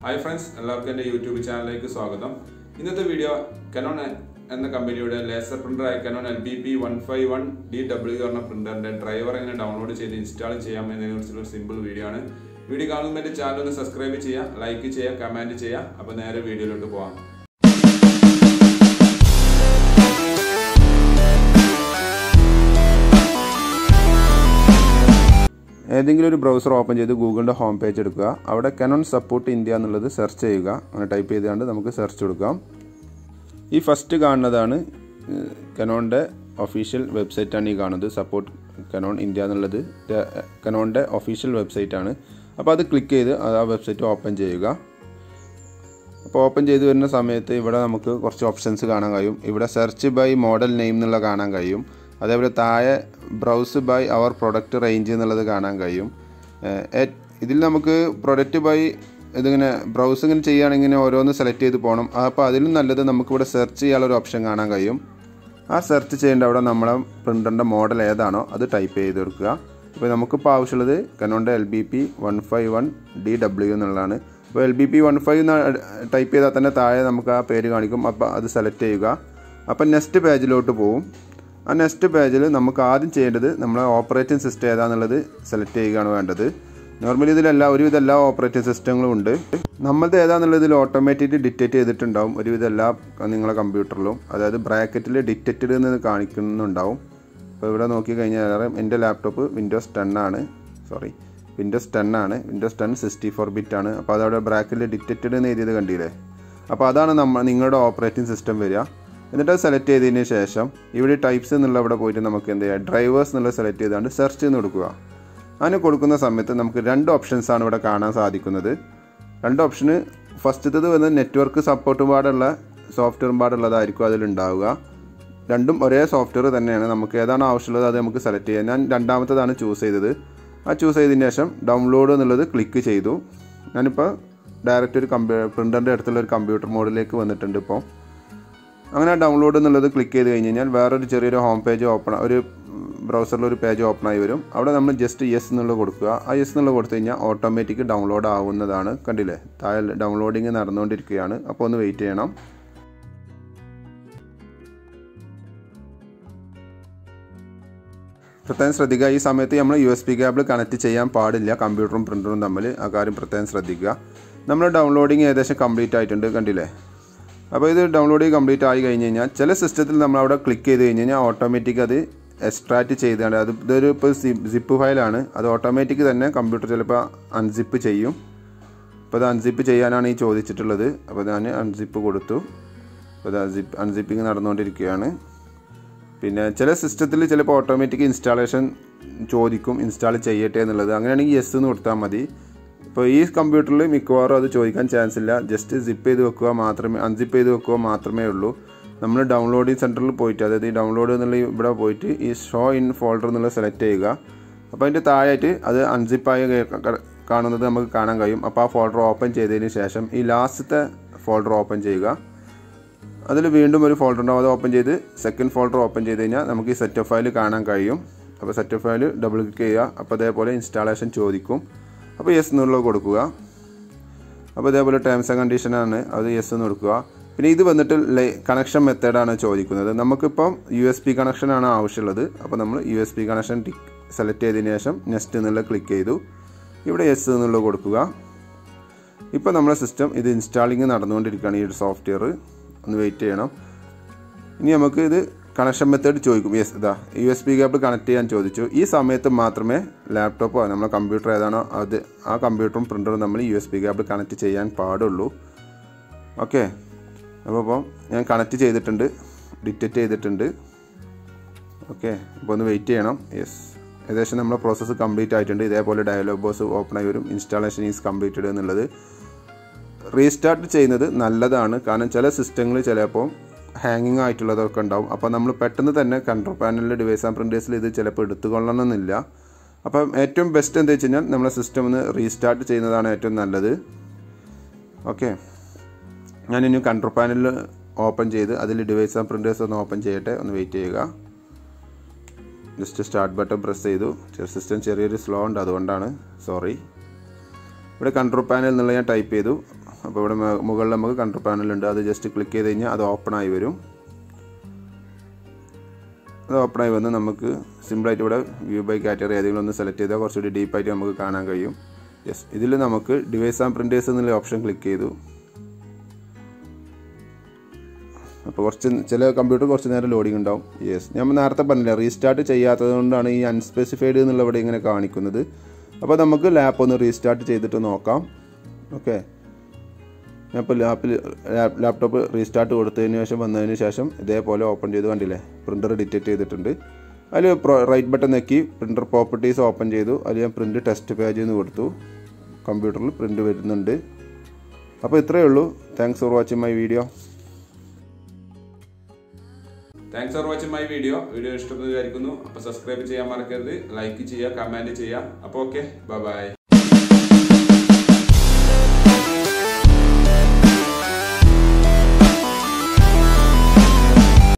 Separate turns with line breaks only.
hi friends എല്ലാവർക്കും എൻ്റെ YouTube ചാനലിലേക്ക് സ്വാഗതം ഇന്നത്തെ വീഡിയോ കനോൺ എന്ന കമ്പനിയുടെ ലേസർ പ്രിന്ററായ Canon L B P one five one D W പറഞ്ഞ പ്രിന്ററിന്റെ ഡ്രൈവർ എങ്ങനെ ഡൗൺലോഡ് ചെയ്ത് ഇൻസ്റ്റാൾ ചെയ്യാം എന്നതിനെക്കുറിച്ചുള്ള ഒരു സിമ്പിൾ വീഡിയോ ആണ് വീഡിയോ കാണുമ്പോൾ എൻ്റെ ചാനൽ ഒന്ന് സബ്സ്ക്രൈബ് ചെയ്യുക ലൈക്ക് ചെയ്യുക കമൻറ്റ് ചെയ്യുക അപ്പോൾ നേരെ വീഡിയോയിലോട്ട് പോകാം
ഏതെങ്കിലും ഒരു ബ്രൗസർ ഓപ്പൺ ചെയ്ത് ഗൂഗിളിൻ്റെ ഹോം പേജ് എടുക്കുക അവിടെ കനോൺ സപ്പോർട്ട് ഇന്ത്യ എന്നുള്ളത് സെർച്ച് ചെയ്യുക അങ്ങനെ ടൈപ്പ് ചെയ്തുകൊണ്ട് നമുക്ക് സെർച്ച് കൊടുക്കാം ഈ ഫസ്റ്റ് കാണുന്നതാണ് കനോണിൻ്റെ ഒഫീഷ്യൽ വെബ്സൈറ്റാണ് ഈ കാണുന്നത് സപ്പോർട്ട് കനോൺ ഇന്ത്യ എന്നുള്ളത് കനോണിൻ്റെ ഒഫീഷ്യൽ വെബ്സൈറ്റാണ് അപ്പോൾ അത് ക്ലിക്ക് ചെയ്ത് അത് ആ വെബ്സൈറ്റ് ഓപ്പൺ ചെയ്യുക അപ്പോൾ ഓപ്പൺ ചെയ്ത് വരുന്ന സമയത്ത് ഇവിടെ നമുക്ക് കുറച്ച് ഓപ്ഷൻസ് കാണാൻ കഴിയും ഇവിടെ സെർച്ച് ബൈ മോഡൽ നെയിം എന്നുള്ള കാണാൻ കഴിയും അതേപോലെ താഴെ browse by our product range എന്നുള്ളത് കാണാൻ കഴിയും ഇതിൽ നമുക്ക് പ്രൊഡക്റ്റ് ബൈ ഇതിങ്ങനെ ബ്രൗസ് ഇങ്ങനെ ചെയ്യുകയാണെങ്കിൽ ഇങ്ങനെ ഓരോന്ന് സെലക്ട് ചെയ്ത് പോകണം അപ്പോൾ അതിലും നല്ലത് നമുക്കിവിടെ സെർച്ച് ചെയ്യാനുള്ള ഒരു ഓപ്ഷൻ കാണാൻ കഴിയും ആ സെർച്ച് ചെയ്യേണ്ട അവിടെ നമ്മളെ പ്രിൻ്ററിൻ്റെ മോഡൽ ഏതാണോ അത് ടൈപ്പ് ചെയ്ത് കൊടുക്കുക അപ്പോൾ നമുക്കിപ്പോൾ ആവശ്യമുള്ളത് കനോണിൻ്റെ L B P one five one D W എന്നുള്ളതാണ് അപ്പോൾ L B P one five type ചെയ്താൽ തന്നെ താഴെ നമുക്ക് ആ പേര് കാണിക്കും അപ്പോൾ അത് സെലക്ട് ചെയ്യുക അപ്പോൾ നെക്സ്റ്റ് പേജിലോട്ട് പോവും ആ നെക്സ്റ്റ് പേജിൽ നമുക്ക് ആദ്യം ചെയ്യേണ്ടത് നമ്മളെ ഓപ്പറേറ്റിംഗ് സിസ്റ്റം ഏതാണെന്നുള്ളത് സെലക്ട് ചെയ്യുകയാണ് വേണ്ടത് നോർമലി ഇതിലെല്ലാ ഒരുവിധ എല്ലാ ഓപ്പറേറ്റിംഗ് സിസ്റ്റങ്ങളും ഉണ്ട് നമ്മളത് ഏതാണെന്നുള്ളത് ഇതിൽ ഓട്ടോമാറ്റിക് ഡിറ്റക്റ്റ് ചെയ്തിട്ടുണ്ടാവും ഒരുവിധ എല്ലാ നിങ്ങളെ കമ്പ്യൂട്ടറിലും അതായത് ബ്രാക്കറ്റിൽ ഡിറ്റക്റ്റഡ് എന്ന് കാണിക്കുന്നുണ്ടാവും അപ്പോൾ ഇവിടെ നോക്കി കഴിഞ്ഞാൽ എൻ്റെ ലാപ്ടോപ്പ് വിൻഡോസ് ടെൻ ആണ് സോറി വിൻഡോസ് ടെൻ ആണ് Windows ten sixty four bit ആണ് അപ്പോൾ അതവിടെ ബ്രാക്കറ്റിൽ ഡിറ്റക്റ്റഡ് എന്ന് എഴുതിയത് കണ്ടില്ലേ അപ്പോൾ അതാണ് നമ്മൾ നിങ്ങളുടെ ഓപ്പറേറ്റിംഗ് സിസ്റ്റം വരിക എന്നിട്ട് അത് സെലക്ട് ചെയ്തതിന് ശേഷം ഇവിടെ ടൈപ്സ് എന്നുള്ള ഇവിടെ പോയിട്ട് നമുക്ക് എന്ത് ചെയ്യാം ഡ്രൈവേഴ്സ് എന്നുള്ള സെലക്ട് ചെയ്താണ്ട് സെർച്ച് എന്ന് കൊടുക്കുക അതിന് കൊടുക്കുന്ന സമയത്ത് നമുക്ക് രണ്ട് ഓപ്ഷൻസ് ആണ് ഇവിടെ കാണാൻ സാധിക്കുന്നത് രണ്ട് ഓപ്ഷന് ഫസ്റ്റത്തത് വന്ന് നെറ്റ്വർക്ക് സപ്പോർട്ട് പാടുള്ള സോഫ്റ്റ്വെയർ പാടുള്ളതായിരിക്കും അതിലുണ്ടാവുക രണ്ടും ഒരേ സോഫ്റ്റ്വെയർ തന്നെയാണ് നമുക്ക് ഏതാണ് ആവശ്യമുള്ളത് അത് നമുക്ക് സെലക്ട് ചെയ്യാം ഞാൻ രണ്ടാമത്തതാണ് ചൂസ് ചെയ്തത് ആ ചൂസ് ചെയ്തതിന് ശേഷം ഡൗൺലോഡ് എന്നുള്ളത് ക്ലിക്ക് ചെയ്തു ഞാനിപ്പോൾ ഡയറക്റ്റ് ഒരു കമ്പ്യൂ പ്രിൻ്ററിൻ്റെ അടുത്തുള്ള ഒരു കമ്പ്യൂട്ടർ മോഡിലേക്ക് വന്നിട്ടുണ്ട് ഇപ്പോൾ അങ്ങനെ ഡൗൺലോഡ് എന്നുള്ളത് ക്ലിക്ക് ചെയ്ത് കഴിഞ്ഞ് കഴിഞ്ഞാൽ വേറൊരു ചെറിയൊരു ഹോം പേജ് ഓപ്പൺ ഒരു ബ്രൗസറിൽ ഒരു പേജ് ഓപ്പൺ ആയി വരും അവിടെ നമ്മൾ ജസ്റ്റ് യെസ് എന്നുള്ളത് കൊടുക്കുക ആ യെസ് എന്നുള്ളത് കൊടുത്തു കഴിഞ്ഞാൽ ഓട്ടോമാറ്റിക് ഡൗൺലോഡ് ആവുന്നതാണ് കണ്ടില്ലേ താഴെ ഡൗൺലോഡിങ് നടന്നുകൊണ്ടിരിക്കുകയാണ് അപ്പോൾ ഒന്ന് വെയിറ്റ് ചെയ്യണം പ്രത്യേകം ശ്രദ്ധിക്കുക ഈ സമയത്ത് നമ്മൾ U S B cable connect ചെയ്യാൻ പാടില്ല കമ്പ്യൂട്ടറും പ്രിൻ്ററും തമ്മിൽ ആ കാര്യം പ്രത്യേകം ശ്രദ്ധിക്കുക നമ്മൾ ഡൗൺലോഡിങ് ഏകദേശം കംപ്ലീറ്റ് ആയിട്ടുണ്ട് കണ്ടില്ലേ അപ്പോൾ ഇത് ഡൗൺലോഡ് ചെയ്ത് കംപ്ലീറ്റ് ആയി കഴിഞ്ഞ് കഴിഞ്ഞാൽ ചില സിസ്റ്റത്തിൽ നമ്മൾ അവിടെ ക്ലിക്ക് ചെയ്ത് കഴിഞ്ഞ് കഴിഞ്ഞാൽ ഓട്ടോമാറ്റിക് അത് എക്സ്ട്രാക്റ്റ് ചെയ്തുകൊണ്ട് അത് ഇതൊരു ഇപ്പോൾ സിപ്പ് ഫയലാണ് അത് ഓട്ടോമാറ്റിക് തന്നെ കമ്പ്യൂട്ടർ ചിലപ്പോൾ അൺസിപ്പ് ചെയ്യും അപ്പോൾ അത് അൺസിപ്പ് ചെയ്യാനാണ് ഈ ചോദിച്ചിട്ടുള്ളത് അപ്പോൾ ഞാൻ അൺസിപ്പ് കൊടുത്തു അപ്പോൾ അത് അൺസിപ്പ് അൺസിപ്പിങ് നടന്നുകൊണ്ടിരിക്കുകയാണ് പിന്നെ ചില സിസ്റ്റത്തിൽ ചിലപ്പോൾ ഓട്ടോമാറ്റിക് ഇൻസ്റ്റാളേഷൻ ചോദിക്കും ഇൻസ്റ്റാൾ ചെയ്യട്ടെ എന്നുള്ളത് അങ്ങനെയാണെങ്കിൽ യെസ് എന്ന് കൊടുത്താൽ മതി ഇപ്പോൾ ഈ കമ്പ്യൂട്ടറിൽ മിക്കവാറും അത് ചോദിക്കാൻ ചാൻസ് ഇല്ല ജസ്റ്റ് സിപ്പ് ചെയ്ത് വെക്കുക മാത്രമേ അൺസിപ്പ് ചെയ്ത് വെക്കുക മാത്രമേ ഉള്ളൂ നമ്മൾ ഡൗൺലോഡിങ് സെൻറ്ററിൽ പോയിട്ട് അതായത് ഈ ഡൗൺലോഡ് എന്നുള്ള ഇവിടെ പോയിട്ട് ഈ ഷോ ഇൻ ഫോൾഡർ എന്നുള്ള സെലക്ട് ചെയ്യുക അപ്പോൾ അതിൻ്റെ താഴായിട്ട് അത് അൺസിപ്പായി കാണുന്നത് നമുക്ക് കാണാൻ കഴിയും അപ്പോൾ ആ ഫോൾഡർ ഓപ്പൺ ചെയ്തതിന് ശേഷം ഈ ലാസ്റ്റത്തെ ഫോൾഡർ ഓപ്പൺ ചെയ്യുക അതിൽ വീണ്ടും ഒരു ഫോൾഡർ ഉണ്ടാവും അത് ഓപ്പൺ ചെയ്ത് സെക്കൻഡ് ഫോൾഡർ ഓപ്പൺ ചെയ്ത് കഴിഞ്ഞാൽ നമുക്ക് ഈ സെറ്റ് ഫയൽ കാണാൻ കഴിയും അപ്പോൾ സെറ്റ് ഫയൽ ഡബിൾ ക്ലിക്ക് ചെയ്യുക അപ്പോൾ അതേപോലെ ഇൻസ്റ്റാളേഷൻ ചോദിക്കും അപ്പോൾ യെസ് എന്നുള്ളത് കൊടുക്കുക അപ്പോൾ ഇതേപോലെ ടേംസ് ആൻഡ് കണ്ടീഷനാണ് അത് യെസ് എന്ന് കൊടുക്കുക പിന്നെ ഇത് വന്നിട്ട് കണക്ഷൻ മെത്തേഡാണ് ചോദിക്കുന്നത് നമുക്കിപ്പം യു എസ് പി കണക്ഷനാണ് ആവശ്യമുള്ളത് അപ്പോൾ നമ്മൾ U S B connection select ചെയ്തതിന് ശേഷം നെക്സ്റ്റ് എന്നുള്ള ക്ലിക്ക് ചെയ്തു ഇവിടെ യെസ് എന്നുള്ളത് കൊടുക്കുക ഇപ്പോൾ നമ്മുടെ സിസ്റ്റം ഇത് ഇൻസ്റ്റാളിങ് നടന്നുകൊണ്ടിരിക്കുകയാണ് ഈ ഒരു സോഫ്റ്റ്വെയർ ഒന്ന് വെയിറ്റ് ചെയ്യണം ഇനി നമുക്ക് ഇത് കണക്ഷൻ മെത്തേഡ് ചോദിക്കും യെസ് ഇതാ U S B cable connect ചെയ്യാൻ ചോദിച്ചു ഈ സമയത്ത് മാത്രമേ ലാപ്ടോപ്പോ നമ്മളെ കമ്പ്യൂട്ടർ ഏതാണോ അത് ആ കമ്പ്യൂട്ടറും പ്രിൻ്ററും നമ്മൾ U S B cable connect ചെയ്യാൻ പാടുള്ളൂ ഓക്കെ അപ്പോൾ ഇപ്പോൾ ഞാൻ കണക്ട് ചെയ്തിട്ടുണ്ട് ഡിറ്റക്റ്റ് ചെയ്തിട്ടുണ്ട് ഓക്കെ അപ്പോൾ ഒന്ന് വെയിറ്റ് ചെയ്യണം യെസ് ഏകദേശം നമ്മളെ പ്രോസസ്സ് കംപ്ലീറ്റ് ആയിട്ടുണ്ട് ഇതേപോലെ ഡയലോഗ് ബോക്സ് ഓപ്പൺ ആയി വരും ഇൻസ്റ്റാളേഷൻ ഈസ് കംപ്ലീറ്റഡ് എന്നുള്ളത് റീസ്റ്റാർട്ട് ചെയ്യുന്നത് നല്ലതാണ് കാരണം ചില സിസ്റ്റങ്ങളിൽ ചിലപ്പോൾ ഹാങ്ങിങ് ആയിട്ടുള്ളതൊക്കെ ഉണ്ടാവും അപ്പോൾ നമ്മൾ പെട്ടെന്ന് തന്നെ കൺട്രോൾ പാനലിൽ ഡിവൈസ് ആൻഡ് പ്രിൻറ്റേഴ്സിൽ ഇത് ചിലപ്പോൾ എടുത്തുകൊള്ളണമെന്നില്ല അപ്പം ഏറ്റവും ബെസ്റ്റ് എന്താ വെച്ച് കഴിഞ്ഞാൽ നമ്മളെ സിസ്റ്റം ഒന്ന് റീസ്റ്റാർട്ട് ചെയ്യുന്നതാണ് ഏറ്റവും നല്ലത് ഓക്കെ ഞാനിനി കൺട്രോൾ പാനലിൽ ഓപ്പൺ ചെയ്ത് അതിൽ ഡിവൈസ് ആൻഡ് പ്രിൻറ്റേഴ്സ് ഒന്ന് ഓപ്പൺ ചെയ്യട്ടെ ഒന്ന് വെയിറ്റ് ചെയ്യുക ജസ്റ്റ് സ്റ്റാർട്ട് ബട്ടൺ പ്രസ് ചെയ്തു സിസ്റ്റം ചെറിയൊരു സ്ലോ ഉണ്ട് അതുകൊണ്ടാണ് സോറി ഇവിടെ കൺട്രോൾ പാനൽ എന്നുള്ള ഞാൻ ടൈപ്പ് ചെയ്തു അപ്പോൾ ഇവിടെ മ- മുകളിൽ നമുക്ക് കൺട്രോൾ പാനലുണ്ട് അത് ജസ്റ്റ് ക്ലിക്ക് ചെയ്ത് കഴിഞ്ഞാൽ അത് ഓപ്പൺ ആയി വരും അത് ഓപ്പൺ ആയി വന്ന് നമുക്ക് സിമ്പിളായിട്ട് ഇവിടെ വ്യൂ ബൈ കാറ്റഗറി ഏതെങ്കിലും ഒന്ന് സെലക്ട് ചെയ്താൽ കുറച്ചുകൂടി ഡീപ്പായിട്ട് നമുക്ക് കാണാൻ കഴിയും യെസ് ഇതിൽ നമുക്ക് ഡിവൈസ് ആൻഡ് പ്രിൻറ്റേഴ്സ് എന്നുള്ള ഓപ്ഷൻ ക്ലിക്ക് ചെയ്തു അപ്പോൾ കുറച്ച് ചില കമ്പ്യൂട്ടർ കുറച്ച് നേരം ലോഡിംഗ് ഉണ്ടാവും യെസ് ഞാൻ നേരത്തെ പറഞ്ഞില്ല റീസ്റ്റാർട്ട് ചെയ്യാത്തത് കൊണ്ടാണ് ഈ അൺസ്പെസിഫൈഡ് എന്നുള്ള ഇവിടെ ഇങ്ങനെ കാണിക്കുന്നത് അപ്പോൾ നമുക്ക് ലാപ്പ് ഒന്ന് റീസ്റ്റാർട്ട് ചെയ്തിട്ട് നോക്കാം ഓക്കെ ഞാൻ ഇപ്പോൾ ലാപ്പിൽ ലാപ്ടോപ്പ് റീസ്റ്റാർട്ട് കൊടുത്തതിന് ശേഷം വന്നതിന് ശേഷം ഇതേപോലെ ഓപ്പൺ ചെയ്ത് കണ്ടില്ലേ പ്രിൻ്റർ ഡിറ്റക്ട് ചെയ്തിട്ടുണ്ട് അതിൽ റൈറ്റ് ബട്ടൺ നെക്കി പ്രിൻ്റർ പ്രോപ്പർട്ടീസ് ഓപ്പൺ ചെയ്തു അതിൽ ഞാൻ പ്രിൻ്റ് ടെസ്റ്റ് പേജ് എന്ന് കൊടുത്തു കമ്പ്യൂട്ടറിൽ പ്രിൻ്റ് വരുന്നുണ്ട് അപ്പോൾ ഇത്രയേ ഉള്ളൂ thanks for watching my video
thanks for watching my video video ഇഷ്ടപ്പെട്ടു വിചാരിക്കുന്നു അപ്പോൾ സബ്സ്ക്രൈബ് ചെയ്യാൻ മറക്കരുത് ലൈക്ക് ചെയ്യുക കമൻറ്റ് ചെയ്യുക അപ്പോൾ ഓക്കെ ബൈ